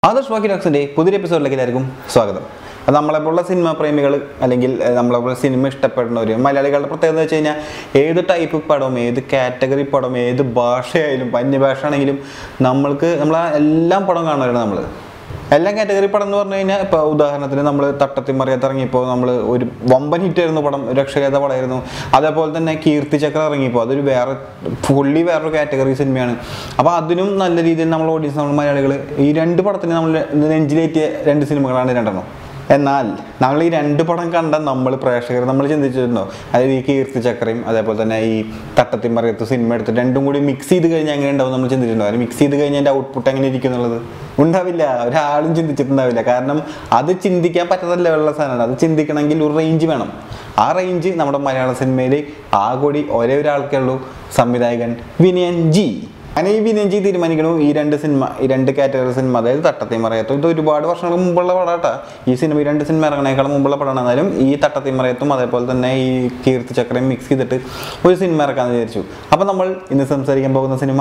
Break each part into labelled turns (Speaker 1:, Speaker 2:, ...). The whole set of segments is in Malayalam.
Speaker 1: ആദർശ് വാക്കി ഡോക്സിൻ്റെ പുതിയ എപ്പിസോഡിലേക്ക് എല്ലാവർക്കും സ്വാഗതം അത് നമ്മളെപ്പോലുള്ള സിനിമാ പ്രേമികൾ അല്ലെങ്കിൽ ഏഹ്, നമ്മളെപ്പോലെ സിനിമ ഇഷ്ടപ്പെടുന്നവർ മലയാളികളുടെ പ്രത്യേകത എന്ന് വെച്ച് കഴിഞ്ഞാൽ ഏത് ടൈപ്പ് പടവും ഏത് കാറ്റഗറി പടം ഏത് ഭാഷയായാലും അന്യഭാഷ ആണെങ്കിലും നമ്മൾക്ക് നമ്മൾ എല്ലാം പടം കാണുന്നവരാണ് നമ്മൾ എല്ലാ കാറ്റഗറി പടം എന്ന് പറഞ്ഞു കഴിഞ്ഞാൽ ഇപ്പോൾ ഉദാഹരണത്തിന് നമ്മൾ തട്ടത്തിമറിയത്ത് ഇറങ്ങിയപ്പോൾ നമ്മൾ ഒരു വമ്പൻ ഹിറ്റ് ആയിരുന്നു പടം ഒരു രക്ഷകേത പടമായിരുന്നു അതേപോലെ തന്നെ കീർത്തി ചക്ര ഇറങ്ങിയപ്പോൾ അതൊരു വേറെ ഫുള്ളി വേറൊരു കാറ്റഗറി സിനിമയാണ് അപ്പോൾ അതിനും നല്ല രീതിയിൽ നമ്മൾ ഓഡിയൻസ് നമ്മൾ മലയാളികൾ ഈ രണ്ട് പടത്തിന് നമ്മൾ നെഞ്ചിലേറ്റിയ രണ്ട് സിനിമകളാണ് രണ്ടെണ്ണം എന്നാൽ നമ്മൾ ഈ രണ്ട് പടം കണ്ട നമ്മൾ പ്രേക്ഷകർ നമ്മൾ ചിന്തിച്ചിട്ടുണ്ടോ അതായത് ഈ കീർത്തി ചക്രയും അതേപോലെ തന്നെ ഈ തട്ടത്തിൻ പറയത്ത് സിനിമ എടുത്ത് രണ്ടും കൂടി മിക്സ് ചെയ്ത് കഴിഞ്ഞാൽ എങ്ങനെ ഉണ്ടാവും നമ്മൾ ചിന്തിച്ചിട്ടുണ്ടോ അത് മിക്സ് ചെയ്ത് കഴിഞ്ഞാൽ അതിൻ്റെ ഔട്ട്പുട്ട് എങ്ങനെ ഇരിക്കും എന്നുള്ളത് ഉണ്ടാവില്ല ഒരാളും ചിന്തിച്ചിട്ടുണ്ടാവില്ല കാരണം അത് ചിന്തിക്കാൻ പറ്റാത്ത ലെവലുള്ള സാധനമാണ് അത് ചിന്തിക്കണമെങ്കിൽ ഒരു റേഞ്ച് വേണം ആ റേഞ്ച് നമ്മുടെ മലയാള സിനിമയിൽ ആ കൂടി ഒരേ ഒരാൾക്കേ ഉള്ളൂ സംവിധായകൻ വിനയൻ ജി അങ്ങനെ ഈ വിനയൻജി തീരുമാനിക്കണു ഈ രണ്ട് സിനിമ ഈ രണ്ട് കാറ്റഗറി സിനിമ അതായത് തട്ടത്തി മറയത്തും ഇത് ഒരുപാട് വർഷങ്ങൾക്ക് മുമ്പുള്ള പടാട്ടാ ഈ സിനിമ ഈ രണ്ട് സിനിമ ഇറങ്ങണേക്കാളും മുമ്പുള്ള പടമാണ് എന്നാലും ഈ തട്ടത്തി മറയത്തും അതേപോലെ തന്നെ ഈ കീർത്തി ചക്രയും മിക്സ് ചെയ്തിട്ട് ഒരു സിനിമ ഇറക്കാമെന്ന് വിചാരിച്ചു അപ്പോൾ നമ്മൾ ഇന്ന് സംസാരിക്കാൻ പോകുന്ന സിനിമ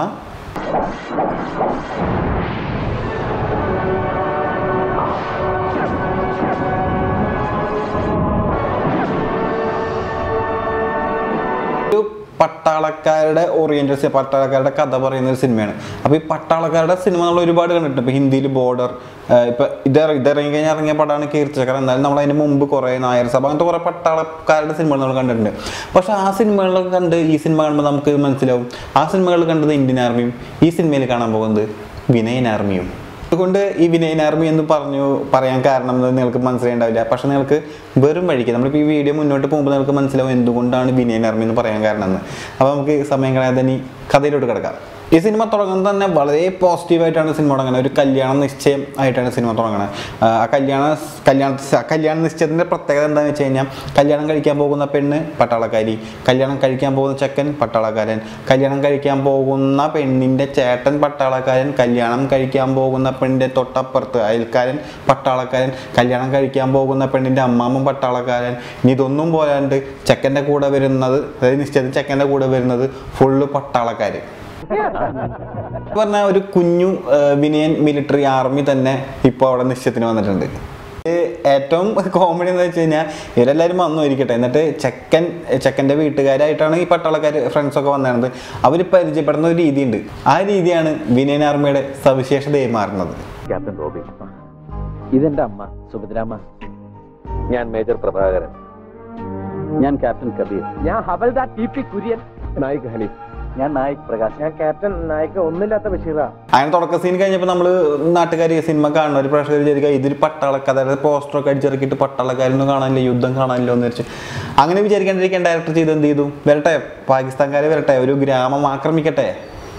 Speaker 1: ഒരു പട്ടാളക്കാരുടെ ഓറിയന്റൽ പട്ടാളക്കാരുടെ കഥ പറയുന്ന ഒരു സിനിമയാണ് അപ്പോൾ ഈ പട്ടാളക്കാരുടെ സിനിമ നമ്മൾ ഒരുപാട് കണ്ടിട്ടുണ്ട് ഇപ്പോൾ ഹിന്ദിയിൽ ബോർഡർ ഇപ്പോൾ ഇത് ഇത് ഇറങ്ങി കഴിഞ്ഞാൽ ഇറങ്ങിയ പടമാണ് കീർത്തിചക്രം എന്നാലും നമ്മൾ അതിന് മുമ്പ് കുറേ നായർ സഭ അങ്ങനത്തെ കുറേ പട്ടാളക്കാരുടെ സിനിമകൾ നമ്മൾ കണ്ടിട്ടുണ്ട് പക്ഷേ ആ സിനിമകളൊക്കെ കണ്ട് ഈ സിനിമ കാണുമ്പോൾ നമുക്ക് മനസ്സിലാവും ആ സിനിമകൾ കണ്ടത് ഇന്ത്യൻ ആർമിയും ഈ സിനിമയിൽ കാണാൻ പോകുന്നത് വിനയൻ ആർമിയും അതുകൊണ്ട് ഈ വിനയൻ ആർമി എന്ന് പറഞ്ഞു പറയാൻ കാരണം എന്ന് നിങ്ങൾക്ക് മനസ്സിലായിണ്ടാവില്ല പക്ഷെ നിങ്ങൾക്ക് വെറും വഴിക്ക് നമ്മളിപ്പോൾ ഈ വീഡിയോ മുന്നോട്ട് പോകുമ്പോൾ നിങ്ങൾക്ക് മനസ്സിലാവും എന്തുകൊണ്ടാണ് വിനയൻ ആർമി എന്ന് പറയാൻ കാരണം എന്ന് അപ്പോൾ നമുക്ക് സമയം കളയാതെ ഇനി കഥയിലോട്ട് കിടക്കാം ഈ സിനിമ തുടങ്ങുന്നത് തന്നെ വളരെ പോസിറ്റീവായിട്ടാണ് സിനിമ തുടങ്ങുന്നത് ഒരു കല്യാണ നിശ്ചയം ആയിട്ടാണ് സിനിമ തുടങ്ങുന്നത് ആ ആ കല്യാണ കല്യാണ കല്യാണ നിശ്ചയത്തിൻ്റെ പ്രത്യേകത എന്താണെന്ന് വെച്ച് കഴിഞ്ഞാൽ കല്യാണം കഴിക്കാൻ പോകുന്ന പെണ്ണ് പട്ടാളക്കാരി കല്യാണം കഴിക്കാൻ പോകുന്ന ചെക്കൻ പട്ടാളക്കാരൻ കല്യാണം കഴിക്കാൻ പോകുന്ന പെണ്ണിൻ്റെ ചേട്ടൻ പട്ടാളക്കാരൻ കല്യാണം കഴിക്കാൻ പോകുന്ന പെണ്ണിൻ്റെ തൊട്ടപ്പുറത്ത് അയൽക്കാരൻ പട്ടാളക്കാരൻ കല്യാണം കഴിക്കാൻ പോകുന്ന പെണ്ണിൻ്റെ അമ്മാമ്മ പട്ടാളക്കാരൻ ഇനി ഇതൊന്നും പോരാണ്ട് ചെക്കൻ്റെ കൂടെ വരുന്നത് അതായത് നിശ്ചയത്തിൽ ചെക്കൻ്റെ കൂടെ വരുന്നത് ഫുള്ള് പട്ടാളക്കാർ പറഞ്ഞ ഒരു കുഞ്ഞു ആ, വിനയൻ മിലിറ്ററി ആർമി തന്നെ ഇപ്പോൾ അവിടെ നിശ്ചയത്തിന് വന്നിട്ടുണ്ട് ഇത് ഏറ്റവും കോമഡി എന്ന് വെച്ച് കഴിഞ്ഞാൽ ഇവരെല്ലാവരും വന്നു ഇരിക്കട്ടെ എന്നിട്ട് ചെക്കൻ ചെക്കൻ്റെ വീട്ടുകാരായിട്ടാണ് ഈ പട്ടാളക്കാർ ഫ്രണ്ട്സൊക്കെ വന്നിരുന്നത് അവർ പരിചയപ്പെടുന്ന ഒരു രീതിയുണ്ട് ആ രീതിയാണ് വിനയൻ ആർമിയുടെ സവിശേഷതയായി മാറുന്നത്
Speaker 2: ക്യാപ്റ്റൻ റോബി ഇതെന്റെ അമ്മ സുഭദ്രാമ്മ ഞാൻ മേജർ പ്രഭാകരൻ ഞാൻ ക്യാപ്റ്റൻ കബീർ
Speaker 3: ഞാൻ ഹവൽദാർ ടി പി കുര്യൻ
Speaker 2: നായിക് ഹനീഫ്
Speaker 3: ഞാൻ നായിക് പ്രകാശ് ഞാൻ ക്യാപ്റ്റൻ നായിക ഒന്നില്ലാത്ത ബഷീറ
Speaker 1: അങ്ങനെ തുടക്ക സീൻ കഴിഞ്ഞപ്പോൾ നമ്മൾ നാട്ടുകാർ ഈ സിനിമ കാണുന്ന ഒരു പ്രേക്ഷകർ വിചാരിക്കുക ഇതിൽ പട്ടാളക്കാർ അതായത് പോസ്റ്ററൊക്കെ അടിച്ചിറക്കിയിട്ട് പട്ടാളക്കാരൊന്നും കാണാനില്ല യുദ്ധം കാണാനില്ല എന്ന് വെച്ച് അങ്ങനെ വിചാരിക്കാണ്ടിരിക്കാൻ ഡയറക്ടർ ചെയ്ത് എന്ത് ചെയ്തു വരട്ടെ പാകിസ്ഥാൻകാരെ വരട്ടെ ഒരു ഗ്രാമം ആക്രമിക്കട്ടെ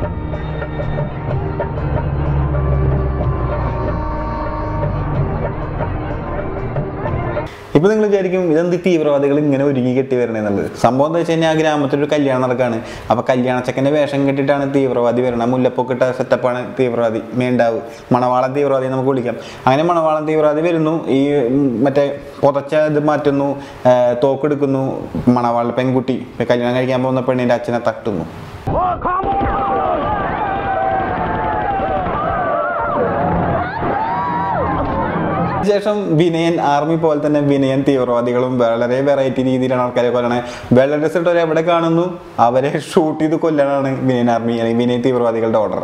Speaker 1: ഇപ്പൊ നിങ്ങൾ വിചാരിക്കും ഇതെന്ത് തീവ്രവാദികൾ ഇങ്ങനെ ഒരുങ്ങി കെട്ടി വരണേ എന്നുള്ളത് സംഭവം എന്താ വെച്ച് കഴിഞ്ഞാൽ ആ ഗ്രാമത്തിൽ ഒരു കല്യാണം നടക്കാണ് അപ്പൊ കല്യാണച്ചക്കന്റെ വേഷം കെട്ടിട്ടാണ് തീവ്രവാദി വരണം മുല്ലപ്പൊക്കിട്ട സെറ്റപ്പാണ് തീവ്രവാദി മേണ്ടാവ് മണവാളൻ തീവ്രവാദി നമുക്ക് വിളിക്കാം അങ്ങനെ മണവാളൻ തീവ്രവാദി വരുന്നു ഈ ഉം, മറ്റേ പുതച്ച ഇത് മാറ്റുന്നു ആ, തോക്കെടുക്കുന്നു മണവാള പെൺകുട്ടി കല്യാണം കഴിക്കാൻ പോകുന്ന പെണ്ണിന്റെ അച്ഛനെ തട്ടുന്നു ശേഷം വിനയൻ ആർമി പോലെ തന്നെ വിനയൻ തീവ്രവാദികളും വളരെ വെറൈറ്റി രീതിയിലാണ് ആൾക്കാരെ കൊല്ലണേ വെള്ള റിസൾട്ട് അവർ എവിടെ കാണുന്നു അവരെ ഷൂട്ട് ചെയ്ത് കൊല്ലാനാണ് വിനയൻ ആർമി അല്ലെങ്കിൽ വിനയൻ തീവ്രവാദികളുടെ ഓർഡർ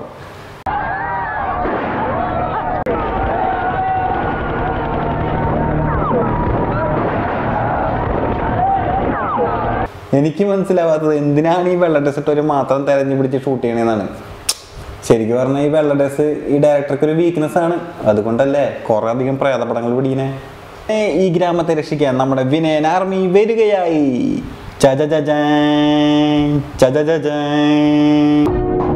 Speaker 1: എനിക്ക് മനസ്സിലാവാത്തത് എന്തിനാണ് ഈ വെള്ള ഡ്രസ് ഇട്ടവർ മാത്രം തെരഞ്ഞു പിടിച്ച് ഷൂട്ട് ചെയ്യണേന്നാണ് ശരിക്കും പറഞ്ഞാൽ ഈ വെള്ള ഡ്രസ് ഈ ഡയറക്ടർക്ക് ഒരു വീക്ക്നെസ് ആണ് അതുകൊണ്ടല്ലേ കുറെ അധികം പ്രേതപടങ്ങൾ പിടിക്കണേ ഏ, ഈ ഗ്രാമത്തെ രക്ഷിക്കാൻ നമ്മുടെ വിനയൻ ആർമി വരികയായി ചജജജാൻ, ചജജജാൻ.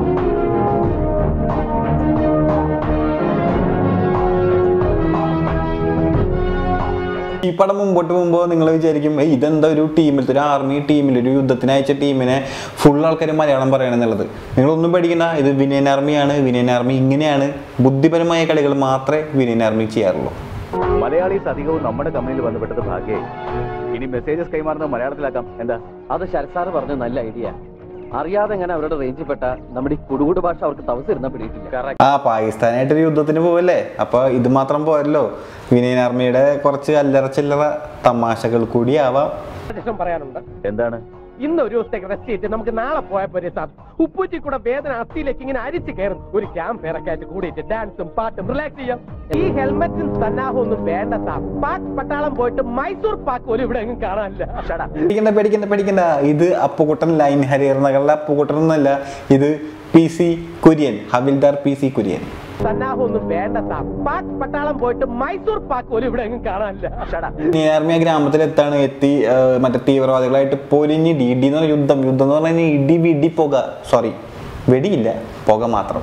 Speaker 1: ഈ പടം മുമ്പോട്ട് പോകുമ്പോൾ നിങ്ങൾ വിചാരിക്കും "ഏയ് ഇതെന്താ ഒരു ടീമിൽ ഒരു ആർമി ടീമിൽ ഒരു യുദ്ധത്തിന് അയച്ച ടീമിനെ ഫുൾ ആൾക്കാർ മലയാളം പറയണമെന്നുള്ളത് നിങ്ങളൊന്നും പേടിക്കണ്ട ഇത് വിനയൻ ആർമിയാണ് വിനയൻ ആർമി ഇങ്ങനെയാണ് ബുദ്ധിപരമായ കളികൾ മാത്രമേ വിനയൻ ആർമി ചെയ്യാറുള്ളൂ
Speaker 2: മലയാളീസ് അധികവും നമ്മുടെ കമ്പനിയിൽ ബന്ധപ്പെട്ടത് ഭാഗ്യേ ഇനി മെസ്സേജസ് കൈമാറുന്നത് മലയാളത്തിലാക്കാം എന്താ
Speaker 3: അത് ശരത് സാറ് പറഞ്ഞ നല്ല ഐഡിയ
Speaker 2: അറിയാതെ എങ്ങനെ അവരുടെ റേഞ്ചിൽ പെട്ട നമ്മുടെ ഈ കുടുകുട് ഭാഷ അവർക്ക് തവസിരുന്ന പിടിയിട്ടില്ല
Speaker 1: ആ പാകിസ്ഥാനായിട്ടൊരു യുദ്ധത്തിന് പോവല്ലേ അപ്പൊ ഇത് മാത്രം പോരല്ലോ വിനയൻ ആർമിയുടെ കുറച്ച് അല്ലറ ചില്ലറ തമാശകൾ കൂടി ആവാം
Speaker 3: ശേഷം പറയാനുണ്ട്
Speaker 2: എന്താണ്
Speaker 3: ഇന്ന് ഒരു ദിവസത്തേക്ക് റെസ്റ്റ് ചെയ്തിട്ട് നമുക്ക് നാളെ പോയാൽ പോരെ സാർ ഉപ്പൂറ്റി കൂടെ വേദന അസ്ഥിയിലേക്ക് ഇങ്ങനെ അരിച്ചു കയറും ഒരു ക്യാമ്പ് ഫെയറൊക്കെ ആയിട്ട് കൂടിയിട്ട് ഡാൻസും പാട്ടും റിലാക്സ് ചെയ്യാം ഈ ഹെൽമെറ്റും സന്നാഹവും ഒന്നും വേണ്ട സാർ പാക് പട്ടാളം പോയിട്ട് മൈസൂർ പാക്ക് ഒരു ഇവിടെ എങ്ങും കാണാനില്ല
Speaker 1: പേടിക്കണ്ട പേടിക്കണ്ട പേടിക്കണ്ട ഇത് അപ്പുകുട്ടൻ ലൈൻ ഹരിയർ നഗറിലെ അപ്പുകുട്ടൻ എന്നല്ല ഇത് പി സി കുര്യൻ ഹവിൽദാർ പി സി കുര്യൻ
Speaker 3: സന്നാഹം ഒന്നും വേണ്ട സാർ പാക് പട്ടാളം പോയിട്ട് മൈസൂർ പാക്ക് ഒരു ഇവിടെ എങ്ങും കാണാനില്ല
Speaker 1: വിനയൻ ആർമി ആ ഗ്രാമത്തിലെത്താണ് എത്തി ആ, മറ്റേ തീവ്രവാദികളായിട്ട് പൊലിഞ്ഞിടി ഇടി എന്ന് പറഞ്ഞ യുദ്ധം യുദ്ധം എന്ന് പറഞ്ഞാൽ ഇടി വിടി പുക സോറി വെടിയില്ല പുക മാത്രം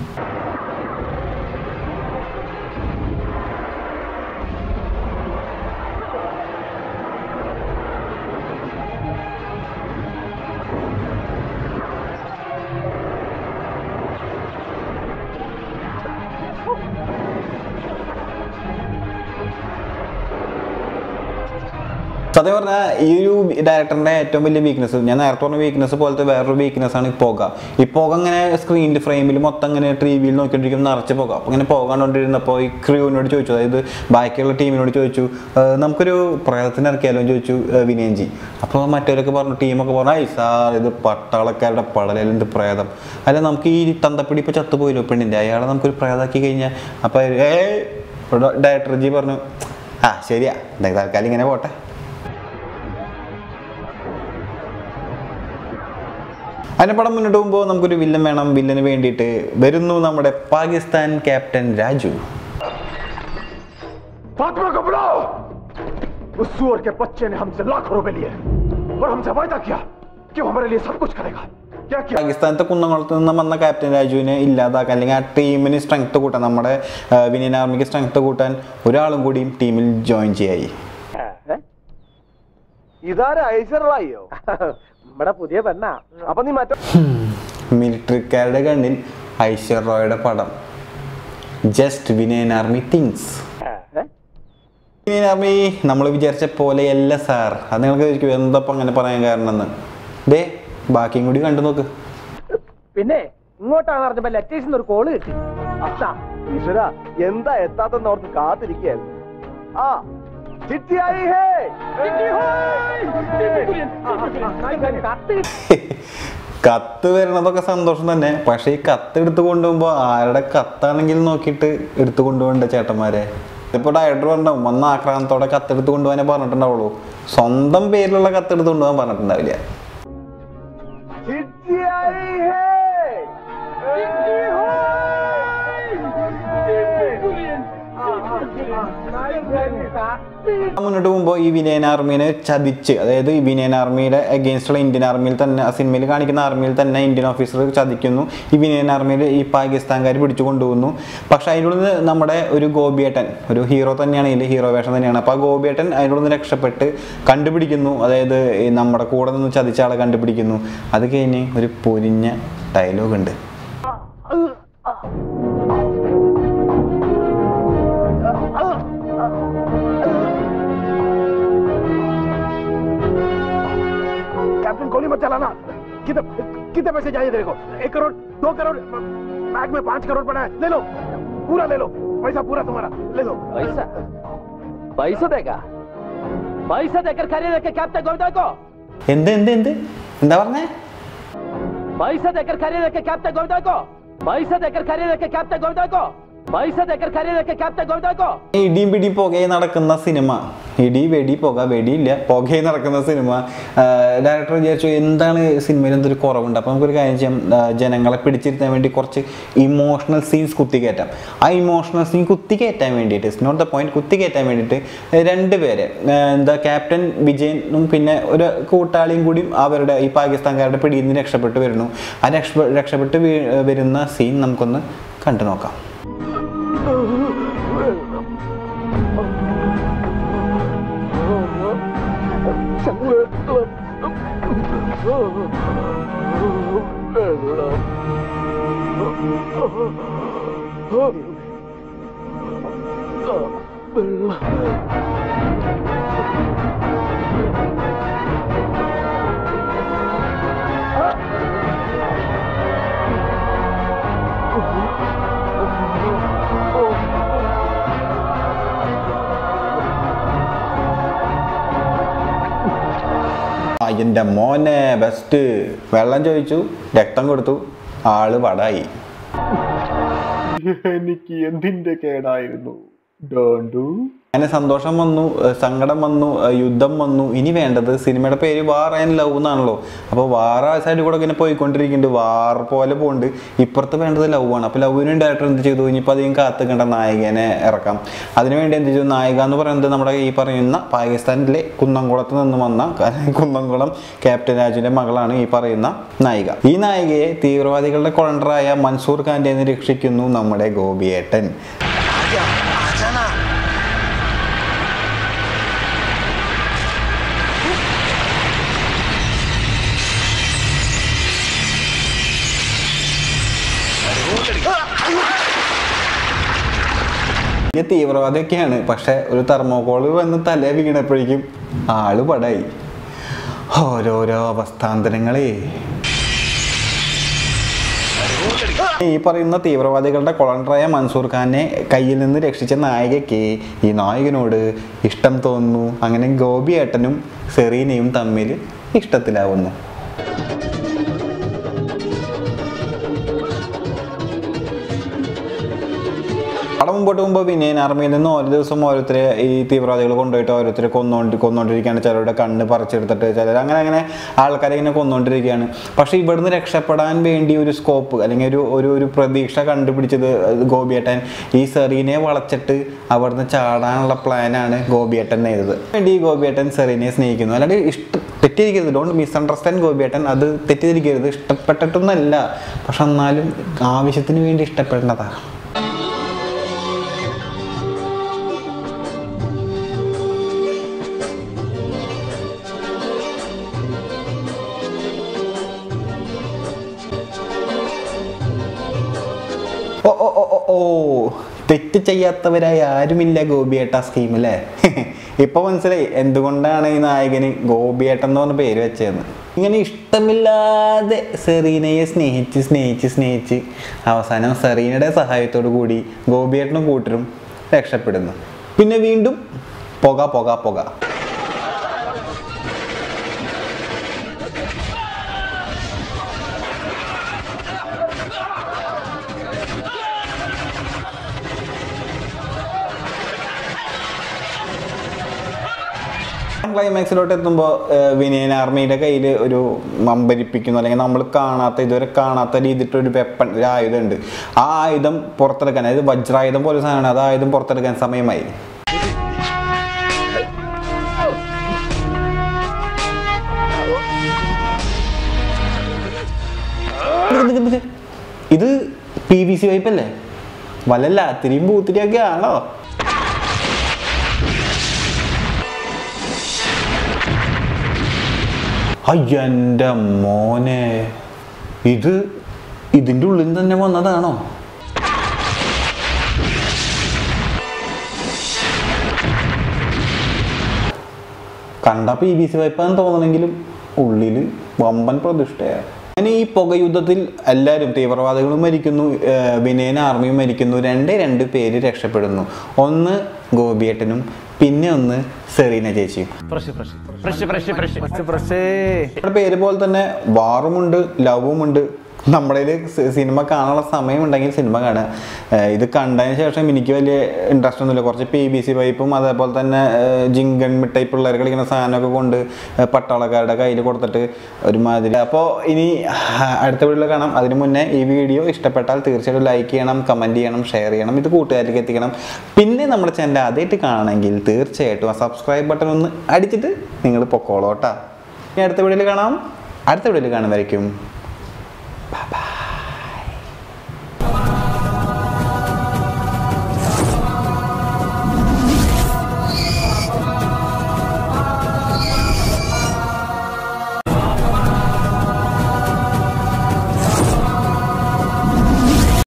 Speaker 1: സത്യം പറഞ്ഞാൽ ഈ ഒരു ഡയറക്ടറിന്റെ ഏറ്റവും വലിയ വീക്ക്നെസ് ഞാൻ നേരത്തെ പറഞ്ഞ വീക്ക്നെസ് പോലത്തെ വേറൊരു വീക്ക്നെസ് ആണ് ഈ പുക ഈ പുക ഇങ്ങനെ സ്ക്രീനിൽ ഫ്രെയിമിൽ മൊത്തം ഇങ്ങനെ ടി വിയിൽ നോക്കിക്കൊണ്ടിരിക്കും നിറച്ച് പുക അപ്പോൾ ഇങ്ങനെ പോകാണ്ടോണ്ടിരുന്നപ്പോൾ ഈ ക്രൂവിനോട് ചോദിച്ചു അതായത് ബാക്കിയുള്ള ടീമിനോട് ചോദിച്ചു "ഏർ, നമുക്കൊരു പ്രേതത്തിന് ഇറക്കിയാലോ എന്ന് ചോദിച്ചു ഏർ, വിനയൻജി അപ്പോൾ മറ്റവരൊക്കെ പറഞ്ഞു ടീമൊക്കെ പറഞ്ഞു ഐ സാർ ഇത് പട്ടാളക്കാരുടെ പടലയിൽ എന്ത് പ്രേതം അല്ല നമുക്ക് ഈ തന്തപ്പിടി ഇപ്പോൾ ചത്തുപോയില്ലോ പെണ്ണിൻ്റെ അയാളെ നമുക്കൊരു പ്രേതാക്കി കഴിഞ്ഞാൽ അപ്പോൾ ഏ ഡയറക്ടർ ജി പറഞ്ഞു ആ ശരിയാ എന്താ തൽക്കാലം ഇങ്ങനെ പോട്ടെ അതിന്റെ പടം മുന്നോട്ട് പോകുമ്പോൾ നമുക്കൊരു വില്ലൻ വേണം വില്ലന് വേണ്ടിയിട്ട് വരുന്നു നമ്മുടെ പാകിസ്ഥാൻ ക്യാപ്റ്റൻ രാജു
Speaker 4: फातिमा को बुलाओ उस सुअर के बच्चे ने हमसे लाखों रुपए लिए और हमसे वायदा किया कि वो हमारे लिए सब कुछ करेगा क्या किया
Speaker 1: പാകിസ്ഥാനത്തെ കുന്നംകുളത്ത് നിന്ന് വന്ന ക്യാപ്റ്റൻ രാജുവിനെ ഇല്ലാതാക്കാൻ അല്ലെങ്കിൽ ആ ടീമിന് സ്ട്രെങ്ത് കൂട്ടാൻ നമ്മുടെ ആ, വിനിയൻ ആർമിക്ക് സ്ട്രെങ്ത് കൂട്ടാൻ ഒരാളും കൂടിയും ടീമിൽ ജോയിൻ ചെയ്യായി
Speaker 4: ഇതാരാ ഐശ്വറായിയോ
Speaker 3: നമ്മുടെ പുതിയ പെണ്ണാ
Speaker 4: അപ്പൊ നീ മറ്റേ
Speaker 1: മിലിറ്ററിക്കാരുടെ കണ്ണിൽ ഐശ്വർ റോയുടെ പടം just Vinayan army things Vinayan army നമ്മൾ വിചാരിച്ച പോലെയല്ല സാർ അത് നിങ്ങൾക്ക് ചോദിക്കും എന്തപ്പം അങ്ങനെ പറയാൻ കാരണം എന്ന് ദേ ബാക്കിയും കൂടി കണ്ടു നോക്ക്
Speaker 3: പിന്നെ ഇങ്ങോട്ടാണ് അറിഞ്ഞപ്പോ ലെറ്റേഴ്സിൽ ഒരു കോള് കിട്ടി അതാ
Speaker 4: ഈശ്വര എന്താ എത്താത്തെന്ന് ഓർത്ത് കാത്തിരിക്കുകയായിരുന്നു ആ ചിട്ടിയായി ഹേ
Speaker 3: കത്ത്
Speaker 1: കത്ത് വരണതൊക്കെ സന്തോഷം തന്നെ പക്ഷെ ഈ കത്ത് എടുത്തു കൊണ്ടുപോകുമ്പോൾ ആരുടെ കത്താണെങ്കിൽ നോക്കിയിട്ട് എടുത്തു കൊണ്ടുപോകണ്ട ചേട്ടന്മാരെ ഇപ്പൊ ഡയറക്ടർ പറഞ്ഞിട്ടുണ്ടാവും വന്ന ആക്രാന്തത്തോടെ കത്തെടുത്ത് കൊണ്ടുപോകാനേ പറഞ്ഞിട്ടുണ്ടാവുള്ളൂ സ്വന്തം പേരിലുള്ള കത്തെടുത്ത് കൊണ്ടുപോകാൻ പറഞ്ഞിട്ടുണ്ടാവില്ല
Speaker 4: ചിട്ടിയായി ഹേ
Speaker 1: മുന്നോട്ട് പോകുമ്പോൾ ഈ വിനയൻ ആർമീനെ ചതിച്ച് അതായത് ഈ വിനയൻ ആർമിയുടെ അഗേൻസ്റ്റുള്ള ഇന്ത്യൻ ആർമിയിൽ തന്നെ ആ സിനിമയിൽ കാണിക്കുന്ന ആർമിയിൽ തന്നെ ഇന്ത്യൻ ഓഫീസർ ചതിക്കുന്നു ഈ വിനയൻ ആർമിയിൽ ഈ പാകിസ്ഥാൻകാർ പിടിച്ചു കൊണ്ടുപോകുന്നു പക്ഷെ അതിനുള്ളിൽ നിന്ന് നമ്മുടെ ഒരു ഗോപിയേട്ടൻ ഒരു ഹീറോ തന്നെയാണ് ഇതിൽ ഹീറോ വേഷം തന്നെയാണ് അപ്പോൾ ആ ഗോപിയേട്ടൻ അതിനുള്ളിൽ നിന്ന് രക്ഷപ്പെട്ട് കണ്ടുപിടിക്കുന്നു അതായത് ഈ നമ്മുടെ കൂടെ നിന്ന് ചതിച്ച ആളെ കണ്ടുപിടിക്കുന്നു അത് കഴിഞ്ഞ് ഒരു പൊരിഞ്ഞ ഡയലോഗ് ഉണ്ട്
Speaker 4: कैप्टन गोली मत चलाना कितने कितने पैसे चाहिए तेरे को एक करोड़ दो करोड़ बैग में पांच करोड़ पड़ा है ले लो पूरा ले लो पैसा पूरा तुम्हारा ले लो
Speaker 2: പൈസ പൈസ തേക്കാ പൈസ തേക്കർ ഖരീദൊക്കെ ക്യാപ്റ്റൻ ഗോവിന്ദോ
Speaker 1: എന്ത് എന്ത് എന്ത് എന്താ പറഞ്ഞേ
Speaker 2: പൈസ തേക്കർ ഖരീദൊക്കെ ക്യാപ്റ്റൻ ഗോവിന്ദോ പൈസ തേക്കർ ഖരീദൊക്കെ ക്യാപ്റ്റൻ ഗോവിന്ദോ പൈസ തേക്കർ ഖരീദൊക്കെ ക്യാപ്റ്റൻ ഗോവിന്ദോ
Speaker 1: ഇടിയും പിടി പുകയും നടക്കുന്ന സിനിമ ഇടി വെടി പുക വെടിയില്ല പുകയും നടക്കുന്ന സിനിമ ഡയറക്ടർ വിചാരിച്ചു എന്താണ് സിനിമയിൽ എന്തൊരു കുറവുണ്ട് അപ്പോൾ നമുക്കൊരു കാര്യം ചെയ്യാം ആ, ജനങ്ങളെ പിടിച്ചിരുത്താൻ വേണ്ടി കുറച്ച് ഇമോഷണൽ സീൻസ് കുത്തിക്കയറ്റാം ആ ഇമോഷണൽ സീൻ കുത്തിക്കയറ്റാൻ വേണ്ടിയിട്ട് നോട്ട് ദ പോയിന്റ് കുത്തിക്കയറ്റാൻ വേണ്ടിയിട്ട് രണ്ട് പേരെ ആ, എന്താ ക്യാപ്റ്റൻ വിജയനും പിന്നെ ഒരു കൂട്ടാളിയും കൂടി അവരുടെ ഈ പാകിസ്ഥാൻകാരുടെ പിടിയിൽ നിന്ന് രക്ഷപ്പെട്ട് വരുന്നു ആ രക്ഷ രക്ഷപ്പെട്ട് വീ- വരുന്ന സീൻ നമുക്കൊന്ന് കണ്ടു നോക്കാം
Speaker 4: ആ
Speaker 1: ആ, എൻ്റെ മോനെ ബെസ്റ്റ് വെള്ളം ചോദിച്ചു രക്തം കൊടുത്തു ആള് വടായി
Speaker 4: എനിക്ക് എന്തിന്റെ കേടായിരുന്നു ഡോണ്ടു
Speaker 1: അങ്ങനെ സന്തോഷം വന്നു ഏഹ് സങ്കടം വന്നു ഏഹ് യുദ്ധം വന്നു ഇനി വേണ്ടത് സിനിമയുടെ പേര് വാർ ആൻഡ് ലവ് എന്നാണല്ലോ അപ്പോൾ വാർ ആ സൈഡിൽ കൂടെ ഇങ്ങനെ പോയിക്കൊണ്ടിരിക്കുന്നുണ്ട് വാർ പോലെ പോകുന്നുണ്ട് ഇപ്പുറത്ത് വേണ്ടത് ലവ് ആണ് അപ്പോൾ ലവിന് ഡയറക്ടർ എന്ത് ചെയ്തു ഇനിയിപ്പോൾ അധികം കാത്തുകണ്ട നായികനെ ഇറക്കാം അതിനുവേണ്ടി എന്ത് ചെയ്തു നായിക എന്ന് പറയുന്നത് നമ്മുടെ ഈ പറയുന്ന പാകിസ്ഥാനിലെ കുന്നംകുളത്ത് നിന്ന് വന്ന കുന്നംകുളം ക്യാപ്റ്റൻ രാജുവിൻ്റെ മകളാണ് ഈ പറയുന്ന നായിക ഈ നായികയെ തീവ്രവാദികളുടെ കൊളണ്ടറായ മൻസൂർ ഖാൻ്റെ നിന്ന് രക്ഷിക്കുന്നു നമ്മുടെ ഗോപിയേട്ടൻ വലിയ തീവ്രവാദിയൊക്കെയാണ് പക്ഷെ ഒരു തെർമോകോള് വന്ന് തല വീണപ്പോഴേക്കും ആള് പടായി ഓരോരോ അവസ്ഥാന്തരങ്ങളേ ഈ പറയുന്ന തീവ്രവാദികളുടെ കൊളണ്ടറായ മൻസൂർ ഖാനെ കയ്യിൽ നിന്ന് രക്ഷിച്ച നായികയ്ക്ക് ഈ നായകനോട് ഇഷ്ടം തോന്നുന്നു അങ്ങനെ ഗോപിയേട്ടനും സെറീനയും തമ്മിൽ ഇഷ്ടത്തിലാവുന്നു അവിടെ മുമ്പോട്ട് പോകുമ്പോൾ വിനയൻ ആർമിയിൽ നിന്ന് ഓരോ ദിവസം ഓരോരുത്തരെ ഈ തീവ്രവാദികൾ കൊണ്ടുപോയിട്ട് ഓരോരുത്തരെ കൊന്നുകൊണ്ട് കൊന്നുകൊണ്ടിരിക്കുകയാണ് ചിലരുടെ കണ്ണ് പറിച്ചെടുത്തിട്ട് ചിലർ അങ്ങനെ അങ്ങനെ ആൾക്കാരെ ഇങ്ങനെ കൊന്നുകൊണ്ടിരിക്കുകയാണ് പക്ഷേ ഇവിടുന്ന് രക്ഷപ്പെടാൻ വേണ്ടി ഒരു സ്കോപ്പ് അല്ലെങ്കിൽ ഒരു ഒരു ഒരു പ്രതീക്ഷ കണ്ടുപിടിച്ചത് ഗോപിയേട്ടൻ ഈ സെറീനെ വളച്ചിട്ട് അവിടുന്ന് ചാടാനുള്ള പ്ലാനാണ് ഗോപിയേട്ടൻ ചെയ്തത് വേണ്ടി ഈ ഗോപിയേട്ടൻ സെറീനെ സ്നേഹിക്കുന്നു അല്ലാണ്ട് ഇഷ്ട തെറ്റിയിരിക്കരുത് ഡോണ്ട് മിസ്അണ്ടർസ്റ്റാൻഡ് ഗോപിയേട്ടൻ അത് തെറ്റിദ്ധരിക്കരുത് ഇഷ്ടപ്പെട്ടിട്ടൊന്നല്ല പക്ഷെ എന്നാലും ആവശ്യത്തിന് വേണ്ടി ഇഷ്ടപ്പെടേണ്ടതാണ് ഓ ഓ ഓ ഓ ഓ തെറ്റ് ചെയ്യാത്തവരായി ആരുമില്ല ഗോപിയേട്ട സ്കീം അല്ലേ ഇപ്പൊ മനസ്സിലായി എന്തുകൊണ്ടാണ് ഈ നായകന് ഗോപിയേട്ടൻ എന്ന് പറഞ്ഞ പേര് വെച്ചതെന്ന് ഇങ്ങനെ ഇഷ്ടമില്ലാതെ സെറീനയെ സ്നേഹിച്ച് സ്നേഹിച്ച് സ്നേഹിച്ച് അവസാനം സെറീനയുടെ സഹായത്തോടു കൂടി ഗോപിയേട്ടനും കൂട്ടരും രക്ഷപ്പെടുന്നു പിന്നെ വീണ്ടും പുക പുക പുക ക്ലൈമാക്സിലോട്ട് എത്തുമ്പോൾ വിനയൻ ആർമിയുടെ കയ്യിൽ ഒരു മമ്പരിപ്പിക്കുന്നു അല്ലെങ്കിൽ നമ്മൾ കാണാത്ത ഇതുവരെ കാണാത്ത രീതിയിലുള്ള ഒരു വെപ്പൺ ഒരു ആയുധം ഉണ്ട് ആ ആയുധം പുറത്തെടുക്കാൻ അതായത് വജ്രായുധം പോലെ സാധനമാണ് അത് ആയുധം പുറത്തെടുക്കാൻ സമയമായി ഇത് പി വി സി വൈപ്പല്ലേ വല്ല ലാത്തിരിയും പൂത്തിരിയൊക്കെ ആണോ അയ്യൻ്റെ മോനെ ഇത് ഇതിൻ്റെ ഉള്ളിൽ നിന്ന് തന്നെ വന്നതാണോ കണ്ട പി ബി സി വായ്പാന്ന് തോന്നണമെങ്കിലും ഉള്ളിൽ വമ്പൻ പ്രതിഷ്ഠയാണ് അങ്ങനെ ഈ പുകയുദ്ധത്തിൽ എല്ലാവരും തീവ്രവാദികളും മരിക്കുന്നു ഏർ വിനയൻ ആർമിയും മരിക്കുന്നു രണ്ടേ രണ്ട് പേര് രക്ഷപ്പെടുന്നു ഒന്ന് ഗോപിയേട്ടനും പിന്നെ ഒന്ന് സെറീന ചേച്ചിയും നമ്മുടെ പേര് പോലെ തന്നെ വാറുമുണ്ട് ലവുമുണ്ട് നമ്മുടെ സിനിമ കാണാനുള്ള സമയമുണ്ടെങ്കിൽ സിനിമ കാണുക ഏഹ് ഇത് കണ്ടതിന് ശേഷം എനിക്ക് വലിയ ഇൻട്രസ്റ്റ് ഒന്നുമില്ല കുറച്ച് പി ബി സി പൈപ്പും അതേപോലെ തന്നെ ഏഹ് ജിങ്കൺ മിഠായി പിള്ളേർ കളിക്കുന്ന സാധനമൊക്കെ കൊണ്ട് ഏഹ് പട്ടാളക്കാരുടെ കയ്യിൽ കൊടുത്തിട്ട് ഒരുമാതിരി അപ്പോൾ ഇനി അടുത്ത വീഡിയോയിൽ കാണാം അതിന് മുന്നേ ഈ വീഡിയോ ഇഷ്ടപ്പെട്ടാൽ തീർച്ചയായിട്ടും ലൈക്ക് ചെയ്യണം കമൻറ്റ് ചെയ്യണം ഷെയർ ചെയ്യണം ഇത് കൂട്ടുകാരിലേക്ക് എത്തിക്കണം പിന്നെ നമ്മുടെ ചാനൽ ആദ്യമായിട്ട് കാണണമെങ്കിൽ തീർച്ചയായിട്ടും ആ സബ്സ്ക്രൈബ് ബട്ടൺ ഒന്ന് അടിച്ചിട്ട് നിങ്ങൾ പൊക്കോളോട്ടാ ഇനി അടുത്ത വീഡിയോയിൽ കാണാം അടുത്ത വീഡിയോയിൽ കാണുമായിരിക്കും Bye bye.